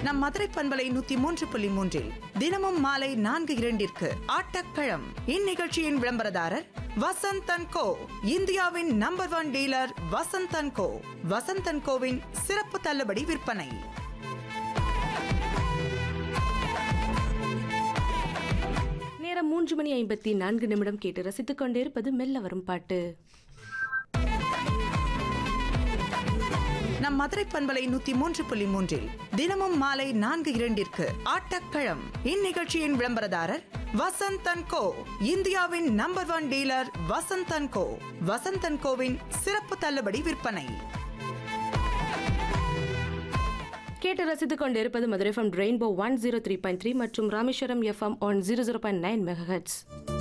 நம் மதுரை பண்பலை நூத்தி மூன்று புள்ளி மூன்றில் தினமும் மாலை நான்கு இரண்டிற்கு ஆட்டக்களம் இந்நிகழ்ச்சியின் விளம்பரதாரர் வசந்தன் கோ இந்தியாவின் number one dealer Vasanth and co Vasanth and கோவின் சிறப்பு தள்ளுபடி விற்பனை நேரம் மூன்று மணி ஐம்பத்தி நான்கு நிமிடம் கேட்டு ரசித்துக் கொண்டிருப்பது மெல்ல வரும் பாட்டு நம் மதுரை பண்பலை நூத்தி மூன்று புள்ளி மூன்றில் தினமும் மாலை நான்கு இரண்டிற்கு ஆட்டக்களம் இந்நிகழ்ச்சியின் விளம்பரதாரர் வசந்தன் கோ இந்தியாவின் number one dealer Vasanth and co Vasanth and கோவின் சிறப்பு தள்ளுபடி விற்பனை கேட்டு ரசித்துக் கொண்டிருப்பது Madurai FM rainbow one zero three point three மற்றும் Rameswaram FM one zero zero point nine megahertz